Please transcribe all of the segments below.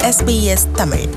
SBS Tamil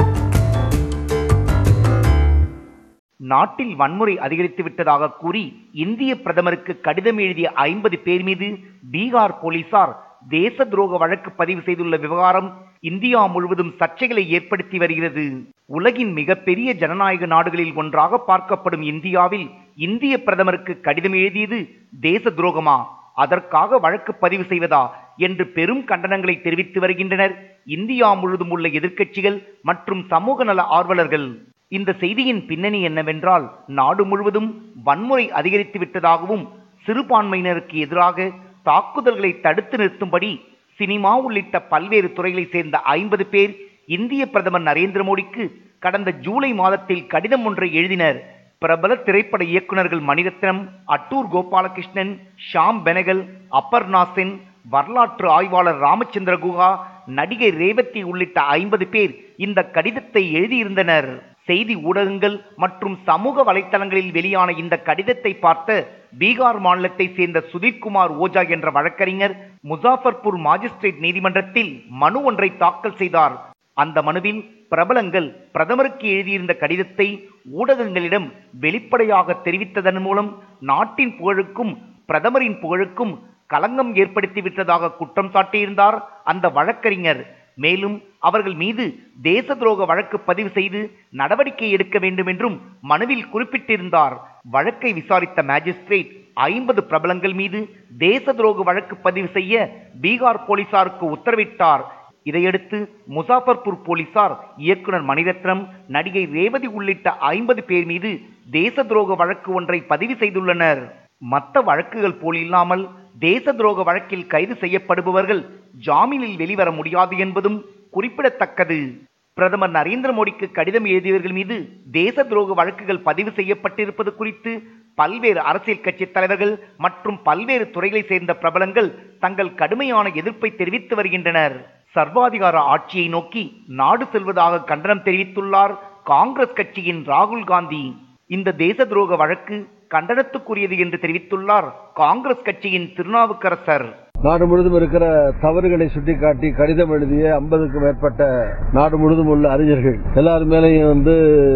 நாட்டில் வன்முறை அதிகரித்து விட்டதாக கூறி இந்திய பிரதமருக்கு கடிதம் எழுதிய ஐம்பது பேர் மீது பீகார் போலீசார் தேச துரோக வழக்கு பதிவு செய்துள்ள விவகாரம் இந்தியா முழுவதும் சர்ச்சைகளை ஏற்படுத்தி வருகிறது உலகின் மிகப்பெரிய ஜனநாயக நாடுகளில் ஒன்றாக பார்க்கப்படும் இந்தியாவில் இந்திய பிரதமருக்கு கடிதம் எழுதியது தேச துரோகமா அதற்காக வழக்கு பதிவு செய்வதா என்று பெரும் கண்டனங்களை தெரிவித்து வருகின்றனர் இந்தியா முழுவதும் உள்ள எதிர்க்கட்சிகள் மற்றும் சமூக நல ஆர்வலர்கள் இந்த செய்தியின் பின்னணி என்னவென்றால் நாடு முழுவதும் வன்முறை அதிகரித்து விட்டதாகவும் சிறுபான்மையினருக்கு எதிராக தாக்குதல்களை தடுத்து நிறுத்தும்படி சினிமா உள்ளிட்ட பல்வேறு துறைகளைச் சேர்ந்த ஐம்பது பேர் இந்திய பிரதமர் நரேந்திர மோடிக்கு கடந்த ஜூலை மாதத்தில் கடிதம் ஒன்றை எழுதினர் பிரபல திரைப்பட இயக்குனர்கள் மணிரத்னம் அட்டூர் கோபாலகிருஷ்ணன் ஷாம் பெனகல் அப்பர்ணா சென் வரலாற்று ஆய்வாளர் ராமச்சந்திர குஹா நடிகை ரேவதி உள்ளிட்ட ஐம்பது பேர் இந்த கடிதத்தை எழுதியிருந்தனர் செய்தி ஊடகங்கள் மற்றும் சமூக வலைத்தளங்களில் வெளியான இந்த கடிதத்தை பார்த்த பீகார் மாநிலத்தை சேர்ந்த சுதீர்குமார் ஓஜா என்ற வழக்கறிஞர் முசாஃபர்பூர் மாஜிஸ்ட்ரேட் நீதிமன்றத்தில் மனு ஒன்றை தாக்கல் செய்தார் அந்த மனுவில் பிரபலங்கள் பிரதமருக்கு எழுதியிருந்த கடிதத்தை ஊடகங்களிடம் வெளிப்படையாக தெரிவித்ததன் மூலம் நாட்டின் புகழுக்கும் பிரதமரின் புகழுக்கும் களங்கம் ஏற்படுத்தி விட்டதாக குற்றம் சாட்டியிருந்தார் அந்த வழக்கறிஞர் மேலும் அவர்கள் மீது தேச துரோக வழக்கு பதிவு செய்து நடவடிக்கை எடுக்க வேண்டும் என்றும் மனுவில் குறிப்பிட்டிருந்தார் வழக்கை விசாரித்த மேஜிஸ்ட்ரேட் ஐம்பது பிரபலங்கள் மீது தேச துரோக வழக்கு பதிவு செய்ய பீகார் போலீசாருக்கு உத்தரவிட்டார் இதையடுத்து முசாஃபர்பூர் போலீசார் இயக்குனர் மணிரத்னம் நடிகை ரேவதி உள்ளிட்ட ஐம்பது பேர் மீது தேச துரோக வழக்கு ஒன்றை பதிவு செய்துள்ளனர் மற்ற வழக்குகள் போலில்லாமல் தேச துரோக வழக்கில் கைது செய்யப்படுபவர்கள் ஜாமீனில் வெளிவர முடியாது என்பதும் குறிப்பிடத்தக்கது பிரதமர் நரேந்திர மோடிக்கு கடிதம் எழுதியவர்கள் மீது தேச துரோக வழக்குகள் பதிவு செய்யப்பட்டிருப்பது குறித்து பல்வேறு அரசியல் கட்சி தலைவர்கள் மற்றும் பல்வேறு துறைகளைச் சேர்ந்த பிரபலங்கள் தங்கள் கடுமையான எதிர்ப்பை தெரிவித்து வருகின்றனர் சர்வாதிகார ஆட்சியை நோக்கி நாடு செல்வதாக கண்டனம் தெரிவித்துள்ளார் காங்கிரஸ் கட்சியின் ராகுல் காந்தி இந்த தேச துரோக வழக்கு கண்டனத்துக்குரியது என்று தெரிவித்துள்ளார் காங்கிரஸ் கட்சியின் திருநாவுக்கரசர் நாடு முழுவதும் இருக்கிற தவறுகளை சுட்டிக்காட்டி கடிதம் எழுதிய ஐம்பதுக்கும் மேற்பட்ட நாடு முழுவதும் உள்ள அறிஞர்கள் எல்லார் மேலேயும் வந்து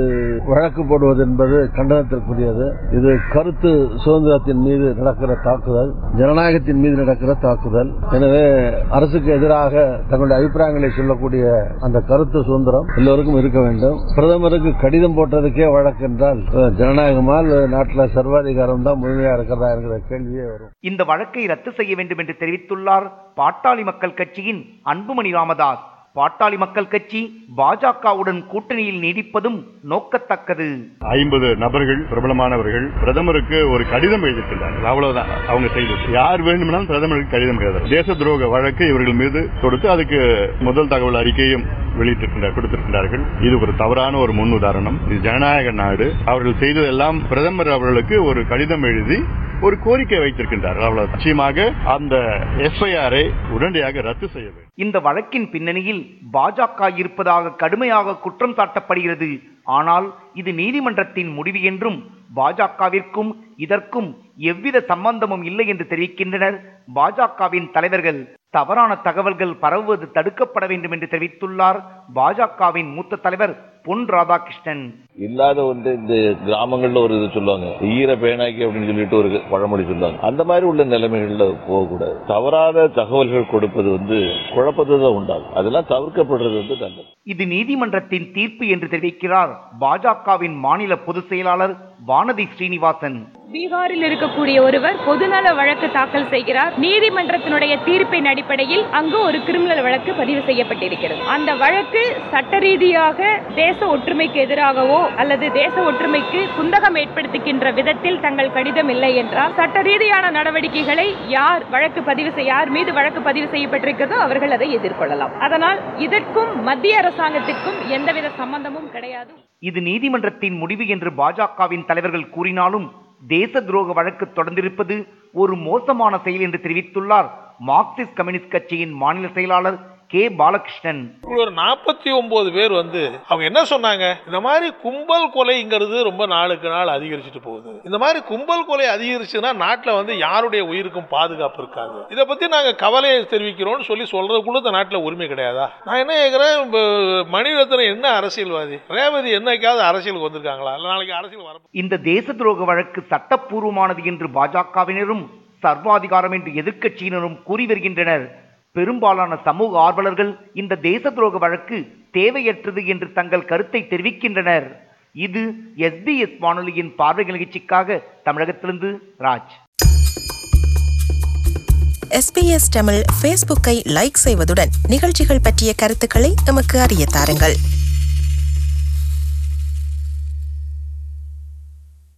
வழக்கு போடுவது என்பது கண்டனத்திற்குரியது இது கருத்து சுதந்திரத்தின் மீது நடக்கிற தாக்குதல் ஜனநாயகத்தின் மீது நடக்கிற தாக்குதல் எனவே அரசுக்கு எதிராக தங்களுடைய அபிப்பிராயங்களை சொல்லக்கூடிய அந்த கருத்து சுதந்திரம் எல்லோருக்கும் இருக்க வேண்டும் பிரதமருக்கு கடிதம் போட்டதுக்கே வழக்கு என்றால் அஹ், ஜனநாயகமா அல்லது நாட்டில் சர்வாதிகாரம் தான் முழுமையா இருக்கிறதா என்கிற கேள்வியே வரும் இந்த வழக்கை ரத்து செய்ய வேண்டும் என்று தெரிவித்துள்ளார் பாட்டாளி மக்கள் கட்சியின் அன்புமணி ராமதாஸ் பாட்டாளி மக்கள் கட்சி பாஜகவுடன் கூட்டணியில் நீடிப்பதும் நோக்கத்தக்கது ஐம்பது நபர்கள் பிரபலமானவர்கள் பிரதமருக்கு ஒரு கடிதம் எழுதியிருக்கிறார்கள் அவ்வளவுதான் அவங்க செய்தது யார் வேண்டுமானாலும் பிரதமருக்கு கடிதம் எழுதலாம் தேச துரோக வழக்கு இவர்கள் மீது தொடுத்து அதுக்கு முதல் தகவல் அறிக்கையும் வெளியிட்டிருக்கின்றார் கொடுத்திருக்கிறார்கள் இது ஒரு தவறான ஒரு முன் உதாரணம் இது ஜனநாயக நாடு அவர்கள் செய்ததெல்லாம் பிரதமர் அவர்களுக்கு ஒரு கடிதம் எழுதி ஒரு கோரிக்கை வைத்திருக்கின்றார்கள் அவ்வளவு நிச்சயமாக அந்த எஃப்ஐஆரை உடனடியாக ரத்து செய்ய வேண்டும் இந்த வழக்கின் பின்னணியில் பாஜக இருப்பதாக கடுமையாக குற்றம் சாட்டப்படுகிறது ஆனால் இது நீதிமன்றத்தின் முடிவு என்றும் பாஜகவிற்கும் இதற்கும் எவ்வித சம்பந்தமும் இல்லை என்று தெரிவிக்கின்றனர் பாஜகவின் தலைவர்கள் தவறான தகவல்கள் பரவுவது தடுக்கப்பட வேண்டும் என்று தெரிவித்துள்ளார் பாஜகவின் மூத்த தலைவர் பொன் ராதாகிருஷ்ணன் இல்லாத ஒன்று இந்த கிராமங்கள்ல ஒரு இது சொல்லுவாங்க ஈர பேனாக்கி அப்படின்னு சொல்லிட்டு ஒரு பழமொழி சொல்லுவாங்க அந்த மாதிரி உள்ள நிலைமைகள்ல போகக்கூடாது தவறாத தகவல்கள் கொடுப்பது வந்து குழப்பத்தை தான் உண்டாகும் அதெல்லாம் தவிர்க்கப்படுறது வந்து நல்லது இது நீதிமன்றத்தின் தீர்ப்பு என்று தெரிவிக்கிறார் பாஜகவின் மாநில பொதுச் செயலாளர் வானதி ஸ்ரீனிவாசன் பீகாரில் இருக்கக்கூடிய ஒருவர் பொதுநல வழக்கு தாக்கல் செய்கிறார் நீதிமன்றத்தினுடைய தீர்ப்பின் அடிப்படையில் அங்கு ஒரு கிரிமினல் வழக்கு பதிவு செய்யப்பட்டிருக்கிறது அந்த வழக்கு சட்ட ரீதியாக தேச ஒற்றுமைக்கு எதிராகவோ அல்லது தேச ஒற்றுமைக்கு குந்தகம் ஏற்படுத்துகின்ற விதத்தில் தங்கள் கடிதம் இல்லை என்றால் சட்ட ரீதியான நடவடிக்கைகளை யார் வழக்கு பதிவு செய்ய யார் மீது வழக்கு பதிவு செய்யப்பட்டிருக்கிறதோ அவர்கள் அதை எதிர்கொள்ளலாம் அதனால் இதற்கும் மத்திய அரசாங்கத்திற்கும் எந்தவித சம்பந்தமும் கிடையாது இது நீதிமன்றத்தின் முடிவு என்று பாஜகவின் தலைவர்கள் கூறினாலும் தேச துரோக வழக்கு தொடர்ந்திருப்பது ஒரு மோசமான செயல் என்று தெரிவித்துள்ளார் மார்க்சிஸ்ட் கம்யூனிஸ்ட் கட்சியின் மாநில செயலாளர் கே பாலகிருஷ்ணன் இப்படி ஒரு நாற்பத்தி ஒன்பது பேர் வந்து அவங்க என்ன சொன்னாங்க இந்த மாதிரி கும்பல் கொலைங்கிறது ரொம்ப நாளுக்கு நாள் அதிகரிச்சுட்டு போகுது இந்த மாதிரி கும்பல் கொலை அதிகரிச்சுன்னா நாட்டில் வந்து யாருடைய உயிருக்கும் பாதுகாப்பு இருக்காது இதை பத்தி நாங்க கவலையை தெரிவிக்கிறோம்னு சொல்லி சொல்றதுக்குள்ள இந்த நாட்டில் உரிமை கிடையாதா நான் என்ன கேட்கிறேன் இப்ப மணிரத்னம் என்ன அரசியல்வாதி ரேவதி என்னைக்காவது அரசியலுக்கு வந்திருக்காங்களா இல்ல நாளைக்கு அரசியல் வர இந்த தேச துரோக வழக்கு சட்டப்பூர்வமானது என்று பாஜகவினரும் சர்வாதிகாரம் என்று எதிர்க்கட்சியினரும் கூறி வருகின்றனர் பெரும்பாலான சமூக ஆர்வலர்கள் இந்த தேச துரோக வழக்கு தேவையற்றது என்று தங்கள் கருத்தை தெரிவிக்கின்றனர் இது எஸ்பிஎஸ் வானொலியின் பார்வை நிகழ்ச்சிக்காக தமிழகத்திலிருந்து ராஜ் எஸ்பிஎஸ் தமிழ் ஃபேஸ்புக்கை லைக் செய்வதுடன் நிகழ்ச்சிகள் பற்றிய கருத்துக்களை எமக்கு அறிய தாருங்கள்